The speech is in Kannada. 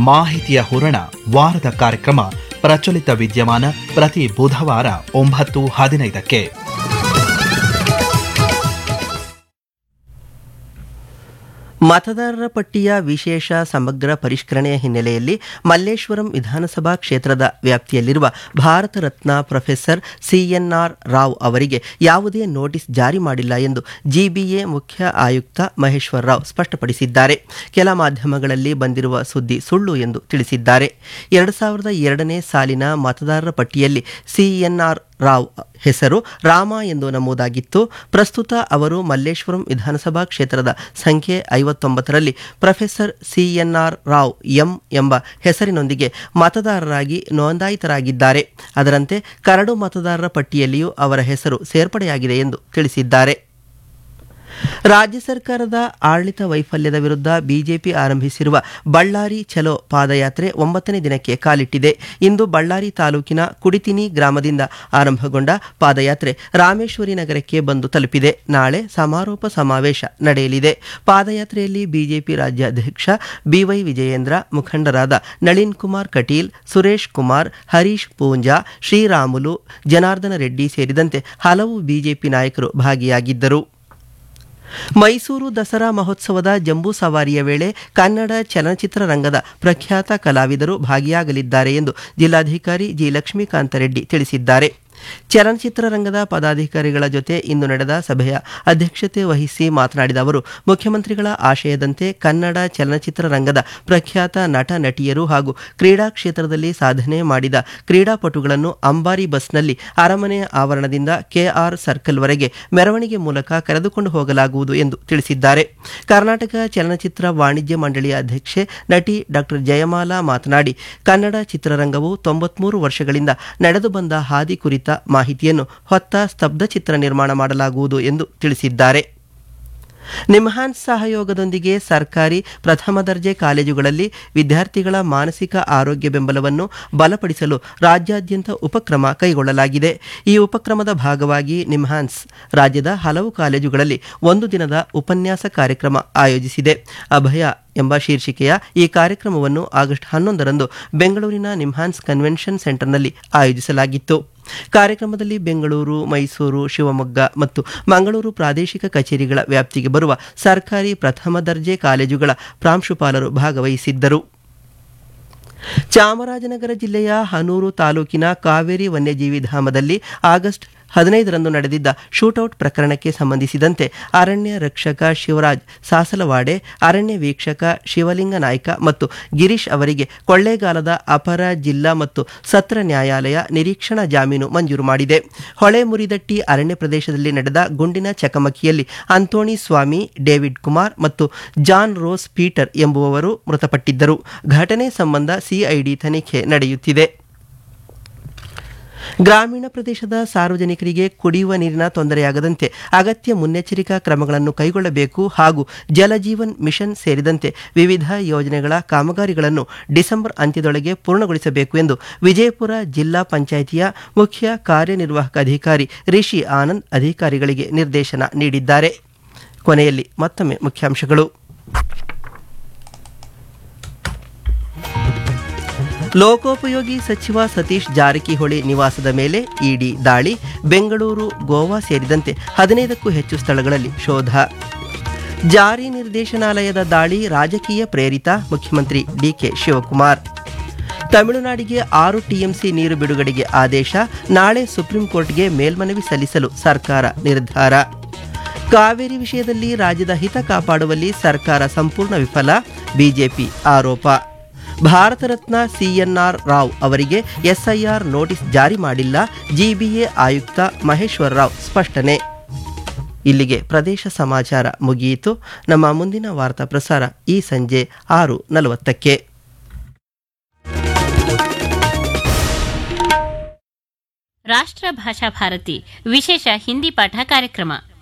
ಮಾಹಿತಿಯ ಹೂರಣ ವಾರದ ಕಾರ್ಯಕ್ರಮ ಪ್ರಚಲಿತ ವಿದ್ಯಮಾನ ಪ್ರತಿ ಬುಧವಾರ ಒಂಬತ್ತು ಹದಿನೈದಕ್ಕೆ ಮತದಾರರ ಪಟ್ಟಿಯ ವಿಶೇಷ ಸಮಗ್ರ ಪರಿಷ್ಕರಣೆಯ ಹಿನ್ನೆಲೆಯಲ್ಲಿ ಮಲ್ಲೇಶ್ವರಂ ವಿಧಾನಸಭಾ ಕ್ಷೇತ್ರದ ವ್ಯಾಪ್ತಿಯಲ್ಲಿರುವ ಭಾರತ ರತ್ನ ಪ್ರೊಫೆಸರ್ ಸಿಎನ್ಆರ್ ರಾವ್ ಅವರಿಗೆ ಯಾವುದೇ ನೋಟಿಸ್ ಜಾರಿ ಮಾಡಿಲ್ಲ ಎಂದು ಜಿಬಿಎ ಮುಖ್ಯ ಆಯುಕ್ತ ಮಹೇಶ್ವರ್ ರಾವ್ ಸ್ಪಷ್ಟಪಡಿಸಿದ್ದಾರೆ ಕೆಲ ಮಾಧ್ಯಮಗಳಲ್ಲಿ ಬಂದಿರುವ ಸುದ್ದಿ ಸುಳ್ಳು ಎಂದು ತಿಳಿಸಿದ್ದಾರೆ ಎರಡು ಸಾವಿರದ ಎರಡನೇ ಸಾಲಿನ ಮತದಾರರ ಪಟ್ಟಿಯಲ್ಲಿ ಸಿಎನ್ಆರ್ ರಾವ್ ಹೆಸರು ರಾಮ ಎಂದು ನಮೂದಾಗಿತ್ತು ಪ್ರಸ್ತುತ ಅವರು ಮಲ್ಲೇಶ್ವರಂ ವಿಧಾನಸಭಾ ಕ್ಷೇತ್ರದ ಸಂಖ್ಯೆ ಐವತ್ತೊಂಬತ್ತರಲ್ಲಿ ಪ್ರೊಫೆಸರ್ ಸಿಎನ್ಆರ್ ರಾವ್ ಎಂ ಎಂಬ ಹೆಸರಿನೊಂದಿಗೆ ಮತದಾರರಾಗಿ ನೋಂದಾಯಿತರಾಗಿದ್ದಾರೆ ಅದರಂತೆ ಕರಡು ಮತದಾರರ ಪಟ್ಟಿಯಲ್ಲಿಯೂ ಅವರ ಹೆಸರು ಸೇರ್ಪಡೆಯಾಗಿದೆ ಎಂದು ತಿಳಿಸಿದ್ದಾರೆ ರಾಜ್ಯ ಸರ್ಕಾರದ ಆಡಳಿತ ವೈಫಲ್ಯದ ವಿರುದ್ಧ ಬಿಜೆಪಿ ಆರಂಭಿಸಿರುವ ಬಳ್ಳಾರಿ ಚಲೋ ಪಾದಯಾತ್ರೆ ಒಂಬತ್ತನೇ ದಿನಕ್ಕೆ ಕಾಲಿಟ್ಟಿದೆ ಇಂದು ಬಳ್ಳಾರಿ ತಾಲೂಕಿನ ಕುಡಿತಿನಿ ಗ್ರಾಮದಿಂದ ಆರಂಭಗೊಂಡ ಪಾದಯಾತ್ರೆ ರಾಮೇಶ್ವರಿ ನಗರಕ್ಕೆ ಬಂದು ತಲುಪಿದೆ ನಾಳೆ ಸಮಾರೋಪ ಸಮಾವೇಶ ನಡೆಯಲಿದೆ ಪಾದಯಾತ್ರೆಯಲ್ಲಿ ಬಿಜೆಪಿ ರಾಜ್ಯಾಧ್ಯಕ್ಷ ಬಿವೈ ವಿಜಯೇಂದ್ರ ಮುಖಂಡರಾದ ನಳಿನ್ ಕುಮಾರ್ ಕಟೀಲ್ ಸುರೇಶ್ ಕುಮಾರ್ ಹರೀಶ್ ಪೂಂಜಾ ಶ್ರೀರಾಮುಲು ಜನಾರ್ದನ ರೆಡ್ಡಿ ಸೇರಿದಂತೆ ಹಲವು ಬಿಜೆಪಿ ನಾಯಕರು ಭಾಗಿಯಾಗಿದ್ದರು ಮೈಸೂರು ದಸರಾ ಮಹೋತ್ಸವದ ಜಂಬೂ ಸವಾರಿಯ ವೇಳೆ ಕನ್ನಡ ಚಲನಚಿತ್ರ ರಂಗದ ಪ್ರಖ್ಯಾತ ಕಲಾವಿದರು ಭಾಗಿಯಾಗಲಿದ್ದಾರೆ ಎಂದು ಜಿಲ್ಲಾಧಿಕಾರಿ ಜಿ ಲಕ್ಷ್ಮೀಕಾಂತ ರೆಡ್ಡಿ ತಿಳಿಸಿದ್ದಾರೆ ಚಲನಚಿತ್ರ ರಂಗದ ಪದಾಧಿಕಾರಿಗಳ ಜೊತೆ ಇಂದು ನಡೆದ ಸಭೆಯ ಅಧ್ಯಕ್ಷತೆ ವಹಿಸಿ ಮಾತನಾಡಿದ ಅವರು ಮುಖ್ಯಮಂತ್ರಿಗಳ ಆಶಯದಂತೆ ಕನ್ನಡ ಚಲನಚಿತ್ರ ರಂಗದ ಪ್ರಖ್ಯಾತ ನಟ ನಟಿಯರು ಹಾಗೂ ಕ್ರೀಡಾ ಕ್ಷೇತ್ರದಲ್ಲಿ ಸಾಧನೆ ಮಾಡಿದ ಕ್ರೀಡಾಪಟುಗಳನ್ನು ಅಂಬಾರಿ ಬಸ್ನಲ್ಲಿ ಅರಮನೆ ಆವರಣದಿಂದ ಕೆಆರ್ ಸರ್ಕಲ್ವರೆಗೆ ಮೆರವಣಿಗೆ ಮೂಲಕ ಕರೆದುಕೊಂಡು ಹೋಗಲಾಗುವುದು ಎಂದು ತಿಳಿಸಿದ್ದಾರೆ ಕರ್ನಾಟಕ ಚಲನಚಿತ್ರ ವಾಣಿಜ್ಯ ಮಂಡಳಿಯ ಅಧ್ಯಕ್ಷೆ ನಟಿ ಡಾಕ್ಟರ್ ಜಯಮಾಲಾ ಮಾತನಾಡಿ ಕನ್ನಡ ಚಿತ್ರರಂಗವು ತೊಂಬತ್ಮೂರು ವರ್ಷಗಳಿಂದ ನಡೆದು ಬಂದ ಹಾದಿ ಕುರಿತ ಮಾಹಿತಿಯನ್ನು ಹೊತ್ತ ಸ್ತಬ್ಧ ಚಿತ್ರ ನಿರ್ಮಾಣ ಮಾಡಲಾಗುವುದು ಎಂದು ತಿಳಿಸಿದ್ದಾರೆ ನಿಮ್ಹಾನ್ಸ್ ಸಹಯೋಗದೊಂದಿಗೆ ಸರ್ಕಾರಿ ಪ್ರಥಮ ದರ್ಜೆ ಕಾಲೇಜುಗಳಲ್ಲಿ ವಿದ್ಯಾರ್ಥಿಗಳ ಮಾನಸಿಕ ಆರೋಗ್ಯ ಬೆಂಬಲವನ್ನು ಬಲಪಡಿಸಲು ರಾಜ್ಯಾದ್ಯಂತ ಉಪಕ್ರಮ ಕೈಗೊಳ್ಳಲಾಗಿದೆ ಈ ಉಪಕ್ರಮದ ಭಾಗವಾಗಿ ನಿಮ್ಹಾನ್ಸ್ ರಾಜ್ಯದ ಹಲವು ಕಾಲೇಜುಗಳಲ್ಲಿ ಒಂದು ದಿನದ ಉಪನ್ಯಾಸ ಕಾರ್ಯಕ್ರಮ ಆಯೋಜಿಸಿದೆ ಅಭಯ ಎಂಬ ಶೀರ್ಷಿಕೆಯ ಈ ಕಾರ್ಯಕ್ರಮವನ್ನು ಆಗಸ್ಟ್ ಹನ್ನೊಂದರಂದು ಬೆಂಗಳೂರಿನ ನಿಮ್ಹಾನ್ಸ್ ಕನ್ವೆನ್ಷನ್ ಸೆಂಟರ್ನಲ್ಲಿ ಆಯೋಜಿಸಲಾಗಿತ್ತು ಕಾರ್ಯಕ್ರಮದಲ್ಲಿ ಬೆಂಗಳೂರು ಮೈಸೂರು ಶಿವಮೊಗ್ಗ ಮತ್ತು ಮಂಗಳೂರು ಪ್ರಾದೇಶಿಕ ಕಚೇರಿಗಳ ವ್ಯಾಪ್ತಿಗೆ ಬರುವ ಸರ್ಕಾರಿ ಪ್ರಥಮ ದರ್ಜೆ ಕಾಲೇಜುಗಳ ಪ್ರಾಂಶುಪಾಲರು ಭಾಗವಹಿಸಿದ್ದರು ಚಾಮರಾಜನಗರ ಜಿಲ್ಲೆಯ ಹನೂರು ತಾಲೂಕಿನ ಕಾವೇರಿ ವನ್ಯಜೀವಿ ಧಾಮದಲ್ಲಿ ಆಗಸ್ಟ್ ಹದಿನೈದರಂದು ನಡೆದಿದ್ದ ಶೂಟೌಟ್ ಪ್ರಕರಣಕ್ಕೆ ಸಂಬಂಧಿಸಿದಂತೆ ಅರಣ್ಯ ರಕ್ಷಕ ಶಿವರಾಜ್ ಸಾಸಲವಾಡೆ ಅರಣ್ಯ ವೀಕ್ಷಕ ಶಿವಲಿಂಗ ನಾಯ್ಕ ಮತ್ತು ಗಿರೀಶ್ ಅವರಿಗೆ ಕೊಳ್ಳೇಗಾಲದ ಅಪರ ಜಿಲ್ಲಾ ಮತ್ತು ಸತ್ರ ನ್ಯಾಯಾಲಯ ನಿರೀಕ್ಷಣಾ ಜಾಮೀನು ಮಂಜೂರು ಮಾಡಿದೆ ಹೊಳೆ ಮುರಿದಟ್ಟಿ ಅರಣ್ಯ ಪ್ರದೇಶದಲ್ಲಿ ನಡೆದ ಗುಂಡಿನ ಚಕಮಕಿಯಲ್ಲಿ ಅಂತೋಣಿ ಸ್ವಾಮಿ ಡೇವಿಡ್ ಕುಮಾರ್ ಮತ್ತು ಜಾನ್ ರೋಸ್ ಪೀಟರ್ ಎಂಬುವವರು ಮೃತಪಟ್ಟಿದ್ದರು ಘಟನೆ ಸಂಬಂಧ ಸಿಐಡಿ ತನಿಖೆ ನಡೆಯುತ್ತಿದೆ ಗ್ರಾಮೀಣ ಪ್ರದೇಶದ ಸಾರ್ವಜನಿಕರಿಗೆ ಕುಡಿಯುವ ನೀರಿನ ತೊಂದರೆಯಾಗದಂತೆ ಅಗತ್ಯ ಮುನ್ನೆಚ್ಚರಿಕಾ ಕ್ರಮಗಳನ್ನು ಕೈಗೊಳ್ಳಬೇಕು ಹಾಗೂ ಜಲಜೀವನ್ ಮಿಷನ್ ಸೇರಿದಂತೆ ವಿವಿಧ ಯೋಜನೆಗಳ ಕಾಮಗಾರಿಗಳನ್ನು ಡಿಸೆಂಬರ್ ಅಂತ್ಯದೊಳಗೆ ಪೂರ್ಣಗೊಳಿಸಬೇಕು ಎಂದು ವಿಜಯಪುರ ಜಿಲ್ಲಾ ಪಂಚಾಯಿತಿಯ ಮುಖ್ಯ ಕಾರ್ಯನಿರ್ವಾಹಕ ಅಧಿಕಾರಿ ರಿಷಿ ಆನಂದ್ ಅಧಿಕಾರಿಗಳಿಗೆ ನಿರ್ದೇಶನ ನೀಡಿದ್ದಾರೆ ಕೊನೆಯಲ್ಲಿ ಮತ್ತೊಮ್ಮೆ ಮುಖ್ಯಾಂಶಗಳು ಲೋಕೋಪಯೋಗಿ ಸಚಿವ ಸತೀಶ್ ಜಾರಕಿಹೊಳಿ ನಿವಾಸದ ಮೇಲೆ ಇಡಿ ದಾಳಿ ಬೆಂಗಳೂರು ಗೋವಾ ಸೇರಿದಂತೆ ಹದಿನೈದಕ್ಕೂ ಹೆಚ್ಚು ಸ್ಥಳಗಳಲ್ಲಿ ಶೋಧ ಜಾರಿ ನಿರ್ದೇಶನಾಲಯದ ದಾಳಿ ರಾಜಕೀಯ ಪ್ರೇರಿತ ಮುಖ್ಯಮಂತ್ರಿ ಡಿಕೆ ಶಿವಕುಮಾರ್ ತಮಿಳುನಾಡಿಗೆ ಆರು ಟಿಎಂಸಿ ನೀರು ಬಿಡುಗಡೆಗೆ ಆದೇಶ ನಾಳೆ ಸುಪ್ರೀಂ ಕೋರ್ಟ್ಗೆ ಮೇಲ್ಮನವಿ ಸಲ್ಲಿಸಲು ಸರ್ಕಾರ ನಿರ್ಧಾರ ಕಾವೇರಿ ವಿಷಯದಲ್ಲಿ ರಾಜ್ಯದ ಹಿತ ಕಾಪಾಡುವಲ್ಲಿ ಸರ್ಕಾರ ಸಂಪೂರ್ಣ ವಿಫಲ ಬಿಜೆಪಿ ಆರೋಪ ಭಾರತ ರತ್ನ ಸಿಎನ್ಆರ್ ರಾವ್ ಅವರಿಗೆ ಎಸ್ಐಆರ್ ನೋಟಿಸ್ ಜಾರಿ ಮಾಡಿಲ್ಲ ಜಿಬಿಎ ಆಯುಕ್ತ ಮಹೇಶ್ವರ್ ರಾವ್ ಸ್ಪಷ್ಟನೆ ಇಲ್ಲಿಗೆ ಪ್ರದೇಶ ಸಮಾಚಾರ ಮುಗಿಯಿತು ನಮ್ಮ ಮುಂದಿನ ವಾರ್ತಾ ಪ್ರಸಾರ ಈ ಸಂಜೆ ಆರು ನಲವತ್ತಕ್ಕೆ ರಾಷ್ಟ್ರ ಭಾಷಾ ಭಾರತಿ ವಿಶೇಷ ಹಿಂದಿ ಪಾಠ ಕಾರ್ಯಕ್ರಮ